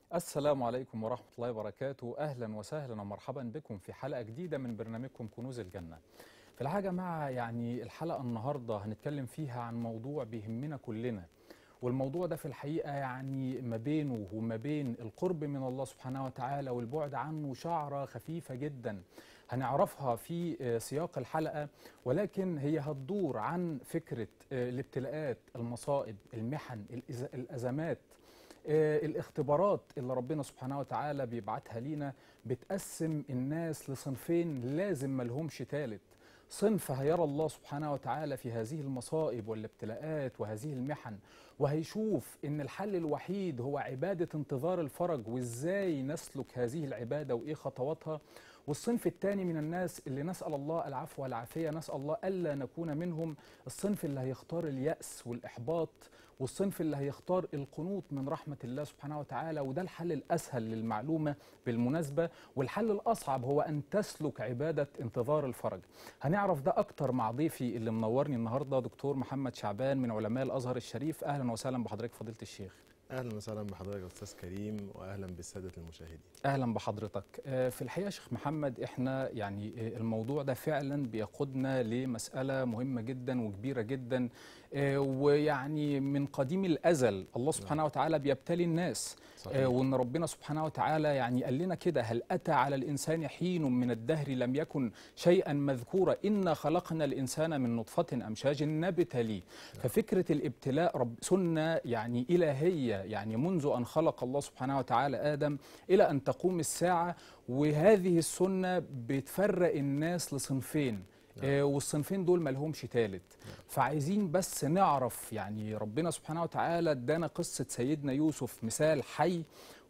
السلام عليكم ورحمة الله وبركاته أهلا وسهلا ومرحبا بكم في حلقة جديدة من برنامجكم كنوز الجنة في الحقيقة يا جماعة يعني الحلقة النهاردة هنتكلم فيها عن موضوع بيهمنا كلنا والموضوع ده في الحقيقة يعني ما بينه وما بين القرب من الله سبحانه وتعالى والبعد عنه شعرة خفيفة جدا هنعرفها في سياق الحلقة ولكن هي هتدور عن فكرة الابتلاءات المصائب المحن الإز- الأزمات آه، الاختبارات اللي ربنا سبحانه وتعالى بيبعتها لينا بتقسم الناس لصنفين لازم ملهمش تالت صنف هيرى الله سبحانه وتعالى في هذه المصائب والابتلاءات وهذه المحن وهيشوف ان الحل الوحيد هو عبادة انتظار الفرج وازاي نسلك هذه العبادة وايه خطواتها والصنف الثاني من الناس اللي نسأل الله العفو والعافية نسأل الله ألا نكون منهم الصنف اللي هيختار اليأس والإحباط والصنف اللي هيختار القنوط من رحمة الله سبحانه وتعالى وده الحل الأسهل للمعلومة بالمناسبة والحل الأصعب هو أن تسلك عبادة انتظار الفرج هنعرف ده أكتر مع ضيفي اللي منورني النهاردة دكتور محمد شعبان من علماء الأزهر الشريف أهلا وسهلا بحضرتك فضيلة الشيخ اهلا وسهلا بحضرتك يا استاذ كريم واهلا بالساده المشاهدين اهلا بحضرتك آه، في الحقيقه يا شيخ محمد احنا يعني آه، الموضوع ده فعلا بيقودنا لمساله مهمه جدا وكبيره جدا آه، ويعني من قديم الازل الله سبحانه وتعالى بيبتلي الناس صحيح. آه، وان ربنا سبحانه وتعالى يعني قال لنا كده هل اتى على الانسان حين من الدهر لم يكن شيئا مذكورا انا خلقنا الانسان من نطفه امشاج نبتليه ففكره الابتلاء رب سنه يعني الهيه يعني منذ ان خلق الله سبحانه وتعالى ادم الى ان تقوم الساعه وهذه السنه بتفرق الناس لصنفين آه، والصنفين دول ملهمش تالت فعايزين بس نعرف يعني ربنا سبحانه وتعالى ادانا قصة سيدنا يوسف مثال حي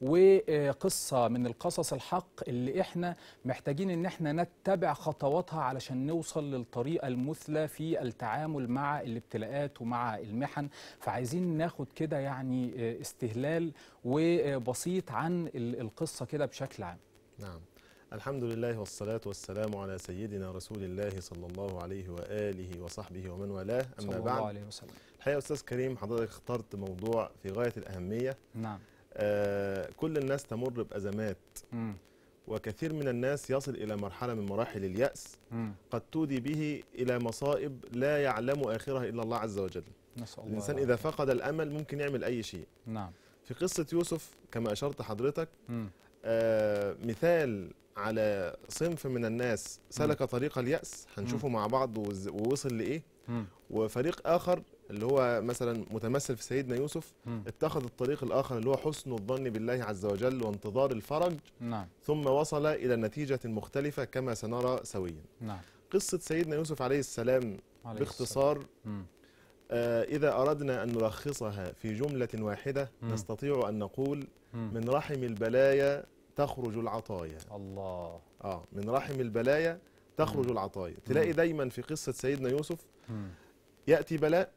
وقصة من القصص الحق اللي احنا محتاجين ان احنا نتبع خطواتها علشان نوصل للطريقة المثلى في التعامل مع الابتلاءات ومع المحن فعايزين ناخد كده يعني آه، استهلال وبسيط عن ال- القصة كده بشكل عام نعم الحمد لله والصلاة والسلام على سيدنا رسول الله صلى الله عليه وآله وصحبه ومن والاه صلى أما الله بعد عليه وسلم الحقيقة يا أستاذ كريم حضرتك اخترت موضوع في غاية الأهمية نعم آه كل الناس تمر بأزمات مم. وكثير من الناس يصل إلى مرحلة من مراحل اليأس مم. قد تودي به إلى مصائب لا يعلم آخرها إلا الله عز وجل نسأل الله الإنسان العافية. إذا فقد الأمل ممكن يعمل أي شيء نعم في قصة يوسف كما أشرت حضرتك مم. آه، مثال على صنف من الناس سلك طريق اليأس هنشوفه مع بعض وز- ووصل لإيه مم. وفريق آخر اللي هو مثلا متمثل في سيدنا يوسف مم. اتخذ الطريق الآخر اللي هو حسن الظن بالله عز وجل وانتظار الفرج نعم ثم وصل إلى نتيجة مختلفة كما سنرى سويا نعم قصة سيدنا يوسف عليه السلام عليه باختصار السلام. مم. آه، إذا أردنا أن نلخصها في جملة واحدة مم. نستطيع أن نقول مم. من رحم البلايا تخرج العطايا الله اه من رحم البلايا تخرج مم. العطايا تلاقي دايما في قصة سيدنا يوسف مم. يأتي بلاء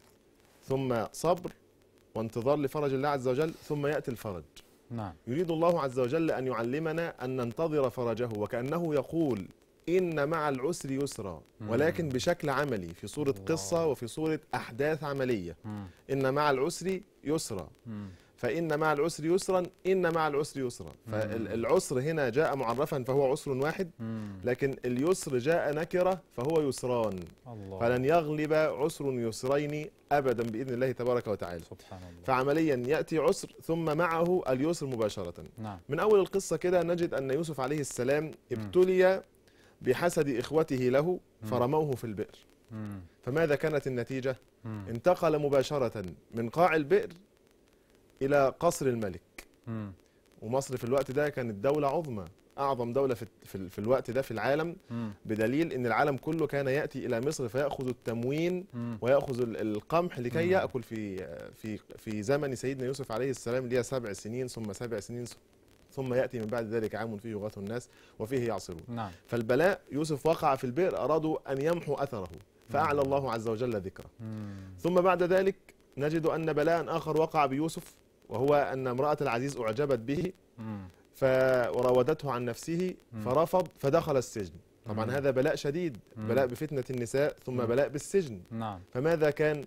ثم صبر وانتظار لفرج الله عز وجل ثم يأتي الفرج نعم يريد الله عز وجل أن يعلمنا أن ننتظر فرجه وكأنه يقول إن مع العسر يسرا مم. ولكن بشكل عملي في صورة الله. قصة وفي صورة أحداث عملية مم. إن مع العسر يسرا مم. فإن مع العسر يسرا إن مع العسر يسرا فالعسر هنا جاء معرفا فهو عسر واحد مم. لكن اليسر جاء نكرة فهو يسران الله فلن يغلب عسر يسرين أبدا بإذن الله تبارك وتعالى سبحان الله فعمليا يأتي عسر ثم معه اليسر مباشرة نعم من أول القصة كده نجد أن يوسف عليه السلام ابتلي بحسد إخوته له فرموه في البئر مم. فماذا كانت النتيجة؟ مم. انتقل مباشرة من قاع البئر إلى قصر الملك مم. ومصر في الوقت ده كانت دولة عظمى أعظم دولة في, في, في الوقت ده في العالم مم. بدليل أن العالم كله كان يأتي إلى مصر فيأخذ التموين مم. ويأخذ ال- القمح لكي مم. يأكل في في في زمن سيدنا يوسف عليه السلام اللي هي سبع سنين ثم سبع سنين ثم يأتي من بعد ذلك عام فيه يغاث الناس وفيه يعصرون نعم فالبلاء يوسف وقع في البئر أرادوا أن يمحوا أثره فأعلى الله عز وجل ذكره مم. ثم بعد ذلك نجد أن بلاء آخر وقع بيوسف وهو أن امرأة العزيز أعجبت به مم. فراودته عن نفسه مم. فرفض فدخل السجن طبعا مم. هذا بلاء شديد مم. بلاء بفتنة النساء ثم مم. بلاء بالسجن نعم فماذا كان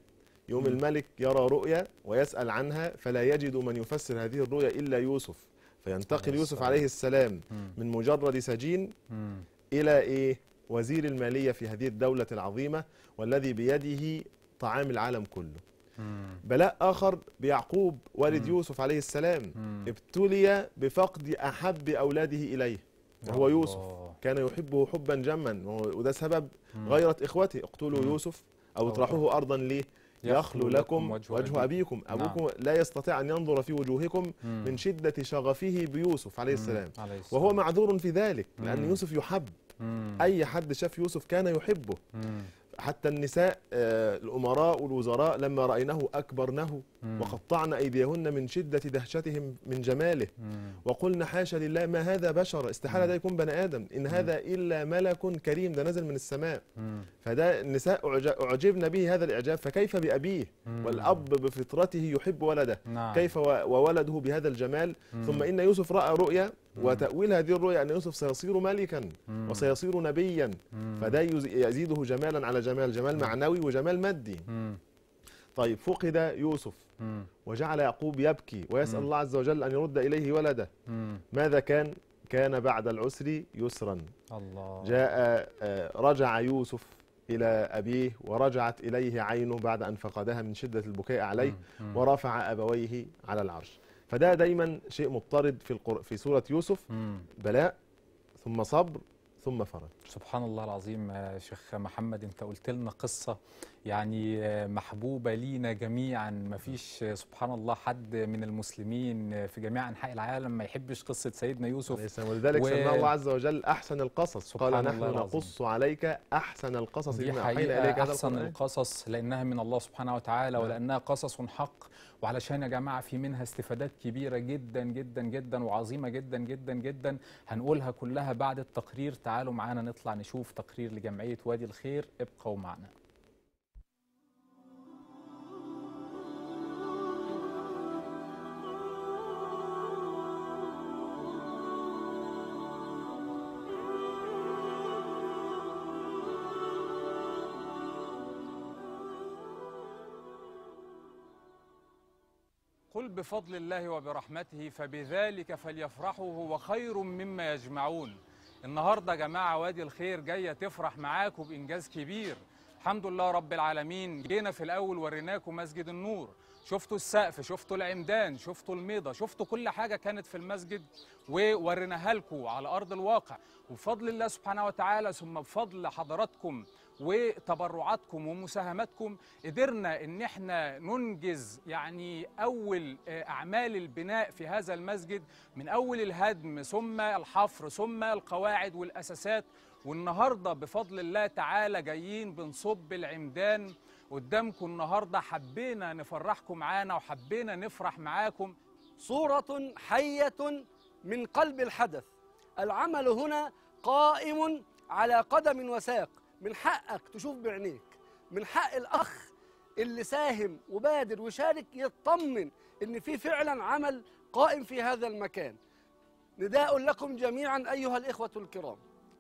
يوم مم. الملك يرى رؤيا ويسأل عنها فلا يجد من يفسر هذه الرؤيا إلا يوسف فينتقل عليه يوسف السلام. عليه السلام مم. من مجرد سجين مم. إلى إيه وزير المالية في هذه الدولة العظيمة والذي بيده طعام العالم كله مم. بلاء آخر بيعقوب والد مم. يوسف عليه السلام مم. ابتلي بفقد أحب أولاده إليه وهو يا يوسف الله. كان يحبه حبا جما وهو- وده سبب مم. غيرة إخوته اقتلوا مم. يوسف أو أو اطرحوه أرضا ليه يخلو لكم وجه وجه أبيكم نعم. أبوكم لا يستطيع أن ينظر في وجوهكم مم. من شدة شغفه بيوسف عليه مم. السلام عليه السلام. وهو معذور في ذلك لأن مم. يوسف يحب مم. أي حد شاف يوسف كان يحبه مم. حتى النساء آه، الأمراء والوزراء لما رأينه أكبرنه مم. وقطعن أيديهن من شدة دهشتهم من جماله مم. وقلنا حاشا لله ما هذا بشر استحالة مم. ده يكون بني آدم إن هذا إلا ملك كريم ده نزل من السماء مم. فده النساء أعج- أعجبن به هذا الإعجاب فكيف بأبيه مم. والأب بفطرته يحب ولده نعم. كيف و- وولده بهذا الجمال مم. ثم إن يوسف رأى رؤيا مم. وتأويل هذه الرؤيا أن يوسف سيصير ملكا مم. وسيصير نبيا مم. فده يز- يزيده جمالا على جمال جمال مم. معنوي وجمال مادي مم. طيب فقد يوسف مم. وجعل يعقوب يبكي ويسأل مم. الله عز وجل أن يرد إليه ولده مم. ماذا كان كان بعد العسر يسرا الله جاء آه، رجع يوسف إلى أبيه ورجعت إليه عينه بعد أن فقدها من شدة البكاء عليه مم. مم. ورفع أبويه على العرش فده دايما شيء مضطرد في القر... في سورة يوسف مم. بلاء ثم صبر ثم فرج سبحان الله العظيم يا شيخ محمد انت قلت لنا قصة يعني محبوبة لينا جميعا ما فيش سبحان الله حد من المسلمين في جميع أنحاء العالم ما يحبش قصة سيدنا عليه يوسف السلام. ولذلك و- سماه الله عز وجل أحسن القصص سبحان قال الله نحن العظيم. نقص عليك أحسن القصص دي بما أوحينا إليك حقيقة هذا أحسن القرآن القصص لأنها من الله سبحانه وتعالى نعم. ولأنها قصص حق وعلشان يا جماعة في منها استفادات كبيرة جدا جدا جدا وعظيمة جدا جدا جدا هنقولها كلها بعد التقرير تعالوا معانا نطلع نشوف تقرير لجمعية وادي الخير ابقوا معنا قل بفضل الله وبرحمته فبذلك فليفرحوا هو خير مما يجمعون النهارده يا جماعه وادي الخير جايه تفرح معاكم بانجاز كبير الحمد لله رب العالمين جينا في الاول وريناكم مسجد النور شفتوا السقف شفتوا العمدان شفتوا الميضه شفتوا كل حاجه كانت في المسجد ووريناها لكم على ارض الواقع وبفضل الله سبحانه وتعالى ثم بفضل حضراتكم وتبرعاتكم ومساهماتكم قدرنا ان احنا ننجز يعني اول آه، اعمال البناء في هذا المسجد من اول الهدم ثم الحفر ثم القواعد والاساسات والنهارده بفضل الله تعالى جايين بنصب العمدان قدامكم النهارده حبينا نفرحكم معانا وحبينا نفرح معاكم صورة حية من قلب الحدث العمل هنا قائم على قدم وساق من حقك تشوف بعينيك من حق الأخ اللي ساهم وبادر وشارك يطمن إن في فعلا عمل قائم في هذا المكان نداء لكم جميعا أيها الإخوة الكرام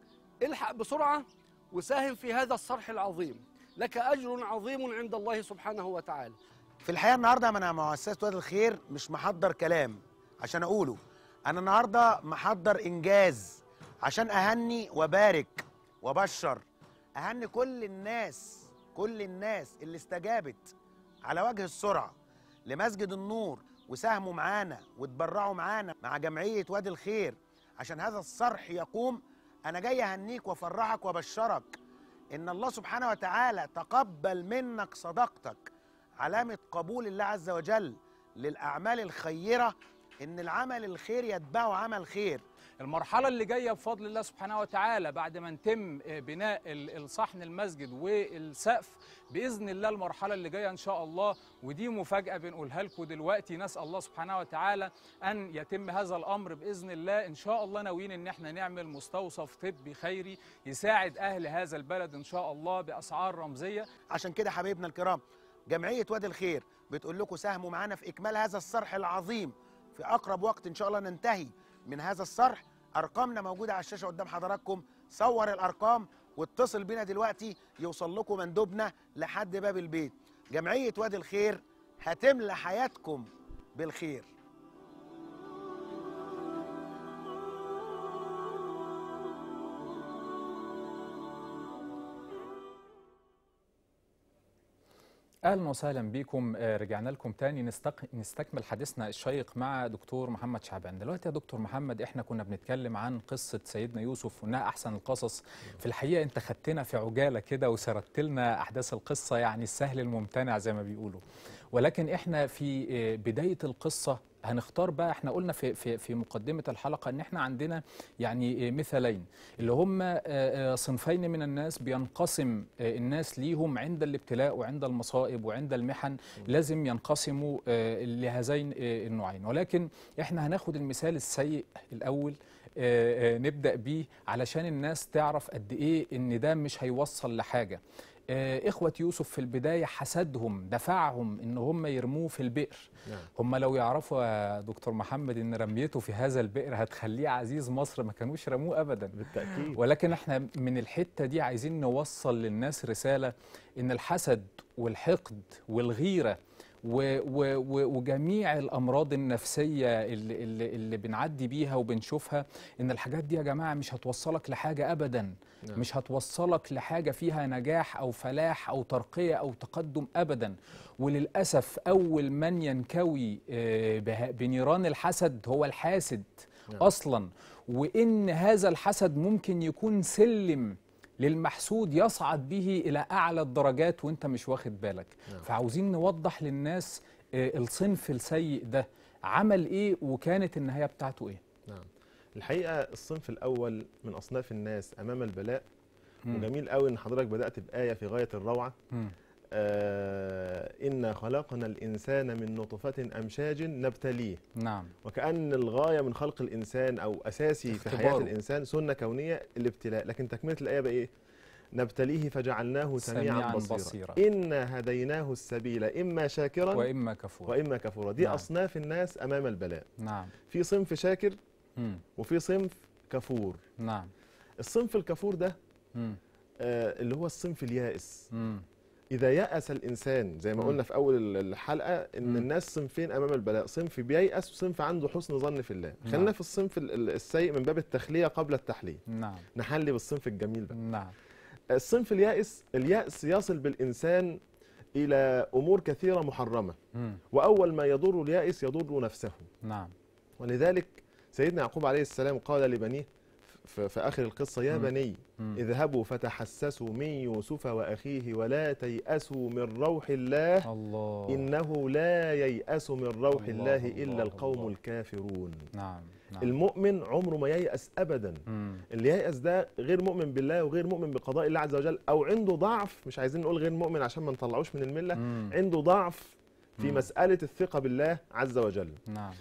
الحق بسرعة وساهم في هذا الصرح العظيم لك أجر عظيم عند الله سبحانه وتعالى في الحقيقه النهارده انا مؤسسه وادي الخير مش محضر كلام عشان اقوله انا النهارده محضر انجاز عشان اهني وبارك وبشر اهني كل الناس كل الناس اللي استجابت على وجه السرعه لمسجد النور وساهموا معانا وتبرعوا معانا مع جمعيه وادي الخير عشان هذا الصرح يقوم انا جاي اهنيك وافرحك وابشرك ان الله سبحانه وتعالى تقبل منك صدقتك علامة قبول الله عز وجل للأعمال الخيرة إن العمل الخير يتبعه عمل خير المرحلة اللي جاية بفضل الله سبحانه وتعالى بعد ما نتم بناء ال- الصحن المسجد والسقف بإذن الله المرحلة اللي جاية إن شاء الله ودي مفاجأة بنقولها لكم دلوقتي نسأل الله سبحانه وتعالى أن يتم هذا الأمر بإذن الله إن شاء الله ناويين إن احنا نعمل مستوصف طبي خيري يساعد أهل هذا البلد إن شاء الله بأسعار رمزية عشان كده حبايبنا الكرام جمعية وادي الخير بتقول لكم ساهموا معانا في إكمال هذا الصرح العظيم في أقرب وقت إن شاء الله ننتهي من هذا الصرح أرقامنا موجودة على الشاشة قدام حضراتكم صور الأرقام واتصل بينا دلوقتي يوصل لكم مندوبنا لحد باب البيت جمعيه وادي الخير هتملى حياتكم بالخير اهلا وسهلا بكم آه، رجعنا لكم تاني نستق... نستكمل حديثنا الشيق مع دكتور محمد شعبان دلوقتي يا دكتور محمد احنا كنا بنتكلم عن قصه سيدنا يوسف وانها احسن القصص في الحقيقه انت خدتنا في عجاله كده وسردت لنا احداث القصه يعني السهل الممتنع زي ما بيقولوا ولكن احنا في آه، بدايه القصه هنختار بقى احنا قلنا في في في مقدمه الحلقه ان احنا عندنا يعني آه، مثالين اللي هم آه، آه، صنفين من الناس بينقسم آه، الناس ليهم عند الابتلاء وعند المصائب وعند المحن لازم ينقسموا آه، لهذين آه، النوعين ولكن احنا هناخد المثال السيء الاول آه، آه، نبدا بيه علشان الناس تعرف قد ايه ان ده مش هيوصل لحاجه آه، إخوة يوسف في البداية حسدهم دفعهم إن هم يرموه في البئر نعم. هم لو يعرفوا يا دكتور محمد إن رميته في هذا البئر هتخليه عزيز مصر ما كانوش رموه أبدا بالتاكيد ولكن احنا من الحتة دي عايزين نوصل للناس رسالة إن الحسد والحقد والغيرة و و و وجميع الأمراض النفسية اللي, اللي, اللي بنعدي بيها وبنشوفها إن الحاجات دي يا جماعة مش هتوصلك لحاجة أبدا نعم. مش هتوصلك لحاجة فيها نجاح أو فلاح أو ترقية أو تقدم أبدا وللأسف أول من ينكوي آه، به- بنيران الحسد هو الحاسد نعم. أصلا وإن هذا الحسد ممكن يكون سلم للمحسود يصعد به إلى أعلى الدرجات وإنت مش واخد بالك نعم. فعاوزين نوضح للناس آه، الصنف السيء ده عمل إيه وكانت النهاية بتاعته إيه نعم الحقيقه الصنف الاول من اصناف الناس امام البلاء مم. وجميل قوي ان حضرتك بدات بايه في غايه الروعه مم. آه إنا خلقنا الإنسان من نطفة أمشاج نبتليه نعم وكأن الغاية من خلق الإنسان أو أساسي في حياة اختباره. الإنسان سنة كونية الابتلاء لكن تكملة الآية بقى إيه نبتليه فجعلناه سميعا, سميعاً بصيرا. بصيرا. إنا هديناه السبيل إما شاكرا وإما كفور وإما كفورا دي نعم. أصناف الناس أمام البلاء نعم في صنف شاكر مم. وفي صنف كفور نعم الصنف الكفور ده مم. آه اللي هو الصنف اليائس مم. إذا يأس الإنسان زي ما مم. قلنا في أول الحلقة إن مم. الناس صنفين أمام البلاء صنف بييأس وصنف عنده حسن ظن في الله نعم. خلينا في الصنف ال- ال- السيء من باب التخلية قبل التحلية نعم نحلي بالصنف الجميل بقى نعم الصنف اليائس اليأس يصل بالإنسان إلى أمور كثيرة محرمة مم. وأول ما يضر اليائس يضر نفسه نعم ولذلك سيدنا يعقوب عليه السلام قال لبنيه في في آخر القصة يا مم. بني مم. اذهبوا فتحسسوا من يوسف وأخيه ولا تيأسوا من روح الله الله إنه لا ييأس من روح الله الله, الله إلا القوم الله. الكافرون نعم نعم المؤمن عمره ما ييأس أبدا مم. اللي ييأس ده غير مؤمن بالله وغير مؤمن بقضاء الله عز وجل أو عنده ضعف مش عايزين نقول غير مؤمن عشان ما نطلعوش من الملة مم. عنده ضعف في مم. مسألة الثقة بالله عز وجل نعم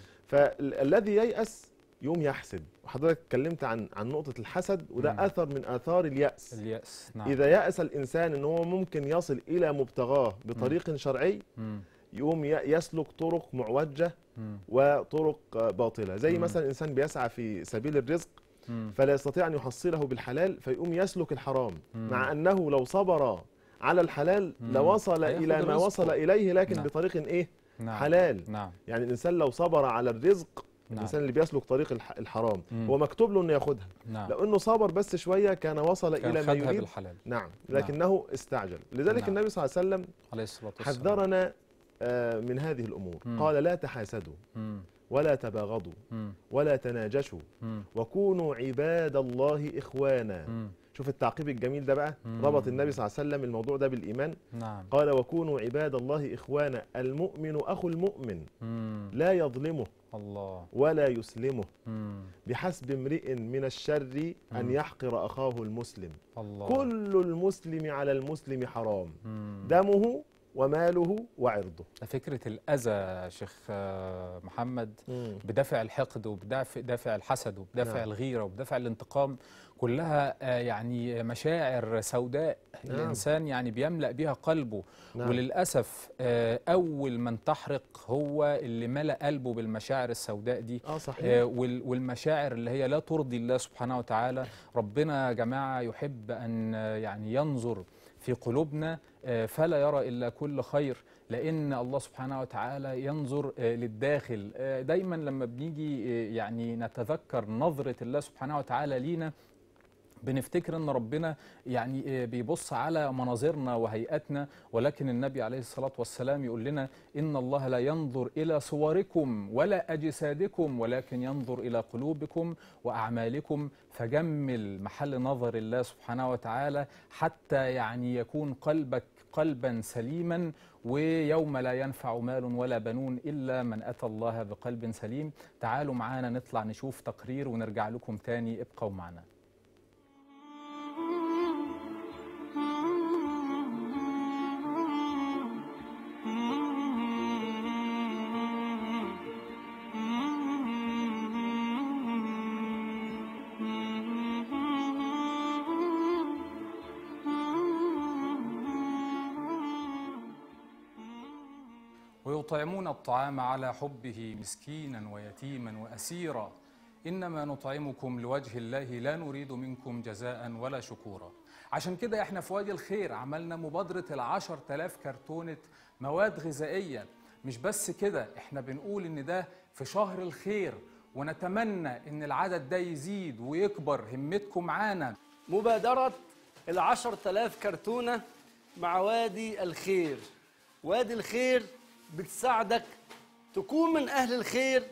فالذي ييأس يوم يحسد وحضرتك اتكلمت عن عن نقطة الحسد وده مم. أثر من آثار اليأس اليأس نعم إذا يأس الإنسان إن هو ممكن يصل إلى مبتغاه بطريق شرعي مم. يقوم ي- يسلك طرق معوجة مم. وطرق آه، باطلة زي مم. مثلا إنسان بيسعى في سبيل الرزق مم. فلا يستطيع أن يحصله بالحلال فيقوم يسلك الحرام مم. مع أنه لو صبر على الحلال مم. لوصل هياخد إلى ما رزقه. وصل إليه لكن نعم. بطريق إيه نعم حلال نعم يعني الإنسان لو صبر على الرزق نعم الإنسان اللي بيسلك طريق الح- الحرام مم. هو مكتوب له إنه ياخدها نعم لو إنه صبر بس شوية كان وصل كان إلى ما خدها يريد بالحلال نعم لكنه استعجل لذلك نعم. النبي صلى الله عليه وسلم عليه الصلاة والسلام حذرنا آه، من هذه الأمور مم. قال لا تحاسدوا مم. ولا تباغضوا مم. ولا تناجشوا مم. وكونوا عباد الله إخوانا مم. شوف التعقيب الجميل ده بقى مم. ربط النبي صلى الله عليه وسلم الموضوع ده بالإيمان نعم قال وكونوا عباد الله إخوانا المؤمن أخو المؤمن مم. لا يظلمه الله ولا يسلمه مم. بحسب امرئ من الشر أن مم. يحقر أخاه المسلم الله كل المسلم على المسلم حرام مم. دمه وماله وعرضه فكرة الأذى يا شيخ آه، محمد بدافع الحقد وبدافع دافع الحسد وبدافع نعم. الغيرة وبدافع الانتقام كلها آه، يعني مشاعر سوداء نعم. الإنسان يعني بيملأ بها قلبه نعم. وللأسف آه، أول من تحرق هو اللي ملأ قلبه بالمشاعر السوداء دي اه صحيح آه، وال- والمشاعر اللي هي لا ترضي الله سبحانه وتعالى ربنا يا جماعة يحب أن آه، يعني ينظر في قلوبنا آه، فلا يرى إلا كل خير لأن الله سبحانه وتعالى ينظر آه، للداخل آه، دايما لما بنيجي آه، يعني نتذكر نظرة الله سبحانه وتعالى لينا بنفتكر ان ربنا يعني آه، بيبص على مناظرنا وهيئاتنا ولكن النبي عليه الصلاه والسلام يقول لنا ان الله لا ينظر الى صوركم ولا اجسادكم ولكن ينظر الى قلوبكم واعمالكم فجمل محل نظر الله سبحانه وتعالى حتى يعني يكون قلبك قلبا سليما ويوم لا ينفع مال ولا بنون الا من اتى الله بقلب سليم تعالوا معانا نطلع نشوف تقرير ونرجع لكم تاني ابقوا معنا ويطعمون الطعام على حبه مسكينا ويتيما واسيرا انما نطعمكم لوجه الله لا نريد منكم جزاء ولا شكورا عشان كده احنا في وادي الخير عملنا مبادره العشر تلاف كرتونه مواد غذائيه مش بس كده احنا بنقول ان ده في شهر الخير ونتمنى ان العدد ده يزيد ويكبر همتكم معانا مبادرة العشر تلاف كرتونة مع وادي الخير وادي الخير بتساعدك تكون من أهل الخير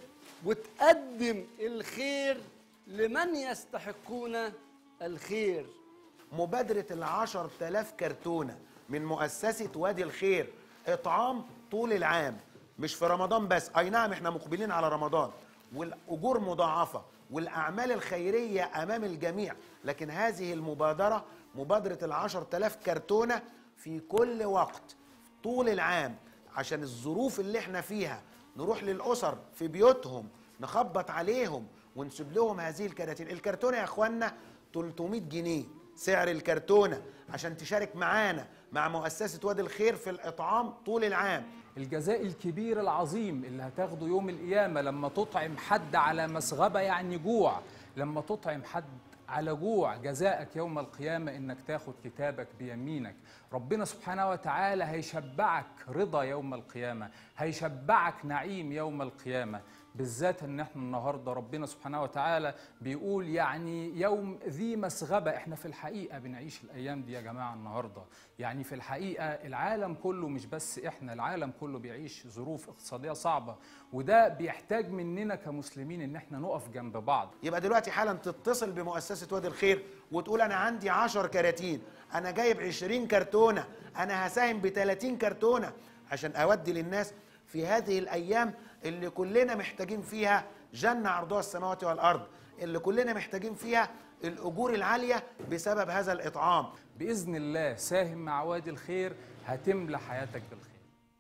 وتقدم الخير لمن يستحقون الخير مبادرة العشر تلاف كرتونة من مؤسسة وادي الخير إطعام طول العام مش في رمضان بس أي نعم إحنا مقبلين على رمضان والأجور مضاعفة والأعمال الخيرية أمام الجميع لكن هذه المبادرة مبادرة العشر تلاف كرتونة في كل وقت طول العام عشان الظروف اللي احنا فيها نروح للأسر في بيوتهم نخبط عليهم ونسيب لهم هذه الكراتين الكرتونة يا اخوانا 300 جنيه سعر الكرتونة عشان تشارك معانا مع مؤسسة وادي الخير في الإطعام طول العام الجزاء الكبير العظيم اللي هتاخده يوم القيامة لما تطعم حد على مسغبة يعني جوع لما تطعم حد على جوع جزاءك يوم القيامة إنك تاخد كتابك بيمينك ربنا سبحانه وتعالى هيشبعك رضا يوم القيامة هيشبعك نعيم يوم القيامة بالذات ان احنا النهارده ربنا سبحانه وتعالى بيقول يعني يوم ذي مسغبه احنا في الحقيقه بنعيش الايام دي يا جماعه النهارده يعني في الحقيقه العالم كله مش بس احنا العالم كله بيعيش ظروف اقتصاديه صعبه وده بيحتاج مننا كمسلمين ان احنا نقف جنب بعض يبقى دلوقتي حالا تتصل بمؤسسة وادي الخير وتقول أنا عندي 10 كراتين أنا جايب 20 كرتونة أنا هساهم ب 30 كرتونة عشان أودي للناس في هذه الأيام اللي كلنا محتاجين فيها جنة عرضها السماوات والأرض اللي كلنا محتاجين فيها الأجور العالية بسبب هذا الإطعام باذن الله ساهم مع وادي الخير هتملى حياتك بالخير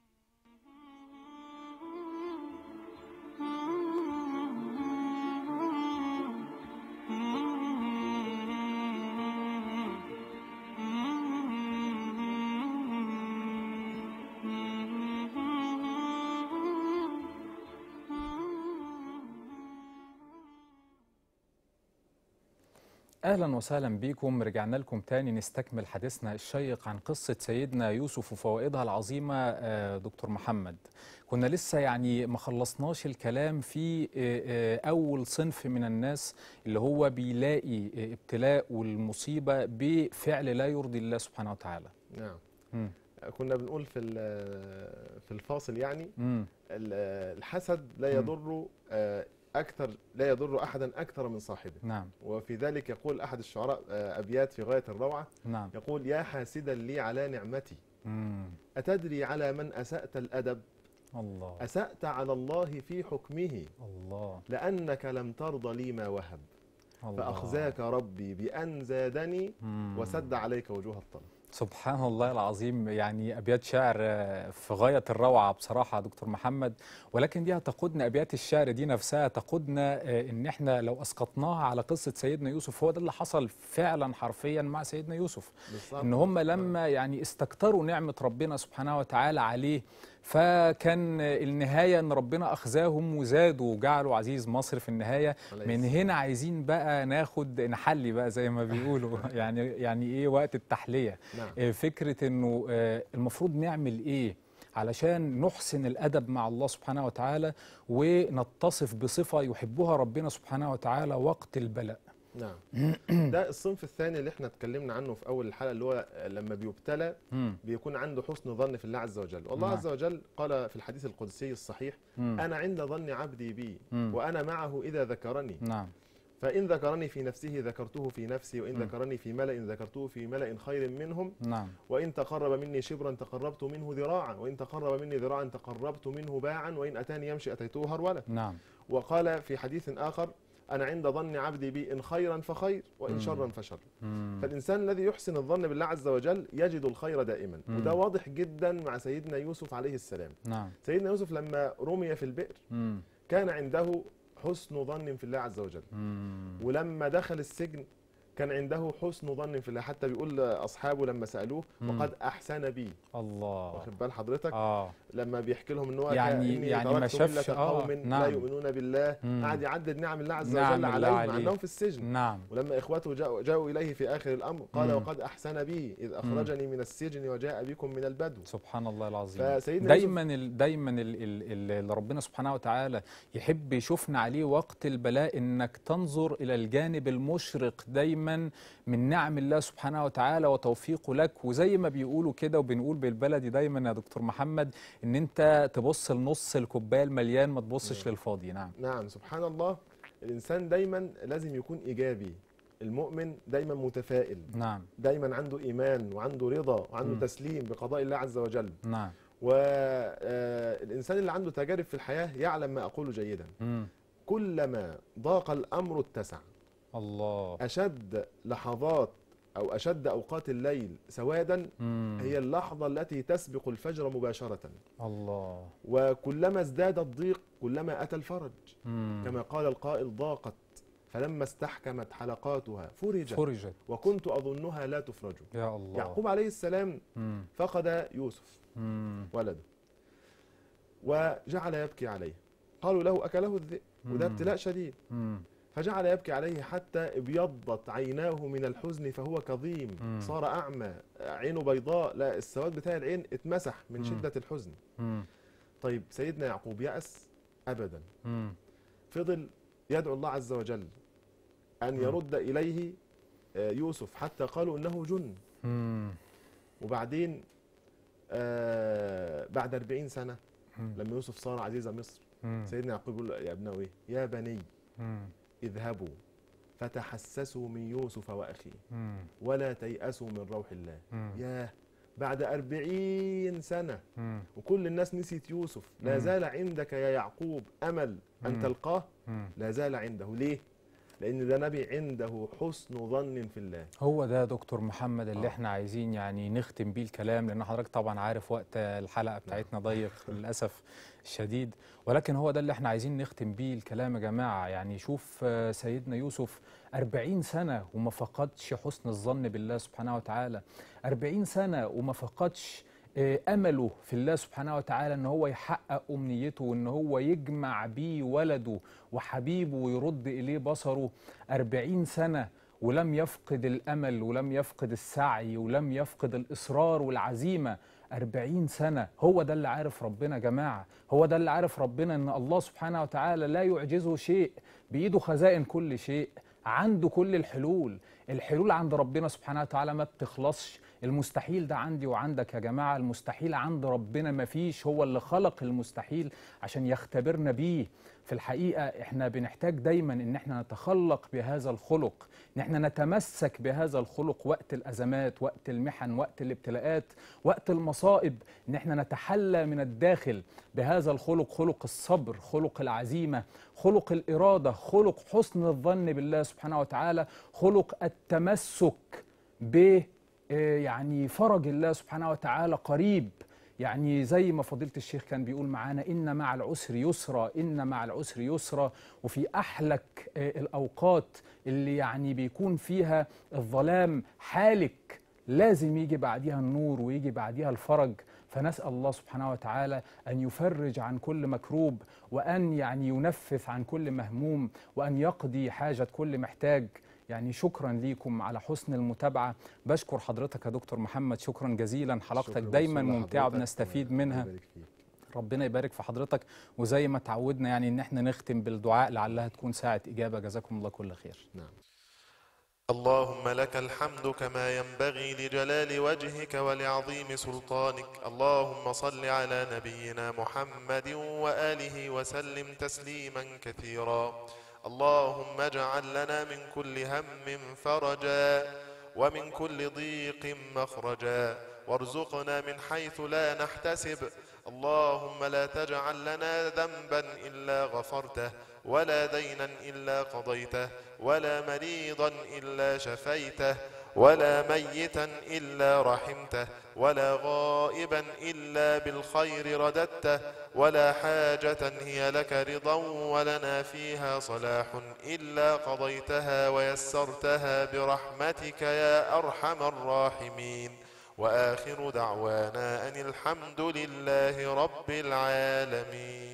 اهلا وسهلا بكم رجعنا لكم تاني نستكمل حديثنا الشيق عن قصه سيدنا يوسف وفوائدها العظيمه آه، دكتور محمد كنا لسه يعني ما خلصناش الكلام في آه، آه، اول صنف من الناس اللي هو بيلاقي آه، ابتلاء والمصيبه بفعل لا يرضي الله سبحانه وتعالى نعم مم. كنا بنقول في ال- في الفاصل يعني مم. ال- الحسد لا مم. يضر آه، اكثر لا يضر احدا اكثر من صاحبه نعم وفي ذلك يقول احد الشعراء آه، ابيات في غايه الروعه نعم يقول يا حاسدا لي على نعمتي مم. اتدري على من اسات الادب الله اسات على الله في حكمه الله لانك لم ترض لي ما وهب الله فاخزاك ربي بان زادني مم. وسد عليك وجوه الطلب سبحان الله العظيم يعني ابيات شعر آه، في غايه الروعه بصراحه يا دكتور محمد ولكن دي هتقودنا ابيات الشعر دي نفسها تقودنا آه، ان احنا لو اسقطناها على قصه سيدنا يوسف هو ده اللي حصل فعلا حرفيا مع سيدنا يوسف بالظبط ان هم لما يعني استكتروا نعمه ربنا سبحانه وتعالى عليه فكان النهايه ان ربنا اخزاهم وزادوا وجعلوا عزيز مصر في النهايه عليه من السلام. هنا عايزين بقى ناخد نحلي بقى زي ما بيقولوا يعني يعني ايه وقت التحليه نعم آه، فكره انه آه، المفروض نعمل ايه علشان نحسن الادب مع الله سبحانه وتعالى ونتصف بصفه يحبها ربنا سبحانه وتعالى وقت البلاء نعم ده الصنف الثاني اللي احنا اتكلمنا عنه في اول الحلقه اللي هو لما بيبتلى مم. بيكون عنده حسن ظن في الله عز وجل والله نعم. عز وجل قال في الحديث القدسي الصحيح مم. انا عند ظن عبدي بي مم. وانا معه اذا ذكرني نعم فان ذكرني في نفسه ذكرته في نفسي وان مم. ذكرني في ملأ ذكرته في ملأ خير منهم نعم وإن تقرب مني شبرا تقربت منه ذراعا وإن تقرب مني ذراعا تقربت منه باعا وإن أتاني يمشي أتيته هرولا نعم وقال في حديث آخر أنا عند ظن عبدي بي إن خيرا فخير وإن مم. شرا فشر مم. فالإنسان الذي يحسن الظن بالله عز وجل يجد الخير دائما مم. وده واضح جدا مع سيدنا يوسف عليه السلام نعم سيدنا يوسف لما رمي في البئر مم. كان عنده حسن ظن في الله عز وجل مم. ولما دخل السجن كان عنده حسن ظن في الله حتى بيقول أصحابه لما سألوه مم. وقد أحسن بي الله واخد بال حضرتك اه لما بيحكي لهم ان هو يعني- كأني يعني ما تركت شافش- ملة آه، قوم لا نعم. يؤمنون بالله مم. قعد يعدد نعم الله عز نعم وجل الله عليهم مع عليه. انهم في السجن نعم ولما اخوته جاءوا, جاءوا اليه في اخر الامر قال مم. وقد احسن بي اذ اخرجني من السجن وجاء بكم من البدو سبحان الله العظيم فسيدنا دايما ال دايما ال ال ال اللي ربنا سبحانه وتعالى يحب يشوفنا عليه وقت البلاء انك تنظر الى الجانب المشرق دايما من نعم الله سبحانه وتعالى وتوفيقه لك وزي ما بيقولوا كده وبنقول بالبلدي دايما يا دكتور محمد ان انت تبص لنص الكوبايه المليان ما تبصش للفاضي نعم نعم سبحان الله الانسان دايما لازم يكون ايجابي المؤمن دايما متفائل نعم دايما عنده ايمان وعنده رضا وعنده مم. تسليم بقضاء الله عز وجل نعم والانسان اللي عنده تجارب في الحياه يعلم ما اقوله جيدا مم. كلما ضاق الامر اتسع الله أشد لحظات أو أشد أوقات الليل سوادا مم. هي اللحظة التي تسبق الفجر مباشرة الله وكلما ازداد الضيق كلما أتى الفرج مم. كما قال القائل ضاقت فلما استحكمت حلقاتها فرجت فرجت وكنت أظنها لا تفرج يا الله يعقوب عليه السلام مم. فقد يوسف مم. ولده وجعل يبكي عليه قالوا له أكله الذئب وده مم. ابتلاء شديد مم. فجعل يبكي عليه حتى ابيضت عيناه من الحزن فهو كظيم مم. صار اعمى عينه بيضاء لا السواد بتاع العين اتمسح من مم. شده الحزن مم. طيب سيدنا يعقوب يأس ابدا مم. فضل يدعو الله عز وجل ان مم. يرد اليه آه، يوسف حتى قالوا انه جن مم. وبعدين آه، بعد 40 سنه مم. لما يوسف صار عزيز مصر مم. سيدنا يعقوب يقول يا ابنه ايه يا بني مم. اذهبوا فتحسسوا من يوسف واخيه مم. ولا تيأسوا من روح الله مم. ياه بعد أربعين سنة مم. وكل الناس نسيت يوسف لا مم. زال عندك يا يعقوب أمل أن مم. تلقاه مم. لا زال عنده ليه؟ لأن ده نبي عنده حسن ظن في الله هو ده يا دكتور محمد اللي آه. احنا عايزين يعني نختم بيه الكلام لان حضرتك طبعا عارف وقت الحلقه بتاعتنا ضيق للاسف الشديد ولكن هو ده اللي احنا عايزين نختم بيه الكلام يا جماعه يعني شوف آه، سيدنا يوسف أربعين سنة وما فقدش حسن الظن بالله سبحانه وتعالى أربعين سنة وما فقدش آه، أمله في الله سبحانه وتعالى أن هو يحقق أمنيته وأن هو يجمع بيه ولده وحبيبه ويرد إليه بصره أربعين سنة ولم يفقد الأمل ولم يفقد السعي ولم يفقد الإصرار والعزيمة أربعين سنة هو ده اللي عارف ربنا يا جماعة هو ده اللي عارف ربنا أن الله سبحانه وتعالى لا يعجزه شيء بإيده خزائن كل شيء عنده كل الحلول الحلول عند ربنا سبحانه وتعالى ما بتخلصش المستحيل ده عندي وعندك يا جماعة المستحيل عند ربنا ما فيش هو اللي خلق المستحيل عشان يختبرنا بيه في الحقيقة احنا بنحتاج دايما ان احنا نتخلق بهذا الخلق ان احنا نتمسك بهذا الخلق وقت الازمات وقت المحن وقت الابتلاءات وقت المصائب ان احنا نتحلى من الداخل بهذا الخلق خلق الصبر خلق العزيمة خلق الإرادة خلق حسن الظن بالله سبحانه وتعالى خلق التمسك ب آه، يعني فرج الله سبحانه وتعالى قريب يعني زي ما فضيلة الشيخ كان بيقول معانا إن مع العسر يسرا إن مع العسر يسرا وفي أحلك آه، الأوقات اللي يعني بيكون فيها الظلام حالك لازم يجي بعديها النور ويجي بعديها الفرج فنسأل الله سبحانه وتعالى أن يفرج عن كل مكروب وأن يعني ينفث عن كل مهموم وأن يقضي حاجة كل محتاج يعني شكرا ليكم على حسن المتابعة بشكر حضرتك يا دكتور محمد شكرا جزيلا حلقتك شكر دايما وصول ممتعة لحضرتك وبنستفيد وربنا منها يبارك فيك. ربنا يبارك في حضرتك وزي ما تعودنا يعني ان احنا نختم بالدعاء لعلها تكون ساعة إجابة جزاكم الله كل خير نعم اللهم لك الحمد كما ينبغي لجلال وجهك ولعظيم سلطانك اللهم صل على نبينا محمد وآله وسلم تسليما كثيرا اللهم اجعل لنا من كل هم فرجا ومن كل ضيق مخرجا وارزقنا من حيث لا نحتسب اللهم لا تجعل لنا ذنبا إلا غفرته ولا دينا إلا قضيته ولا مريضا إلا شفيته ولا ميتا إلا رحمته ولا غائبا إلا بالخير رددته ولا حاجة هي لك رضا ولنا فيها صلاح إلا قضيتها ويسرتها برحمتك يا أرحم الراحمين وآخر دعوانا أن الحمد لله رب العالمين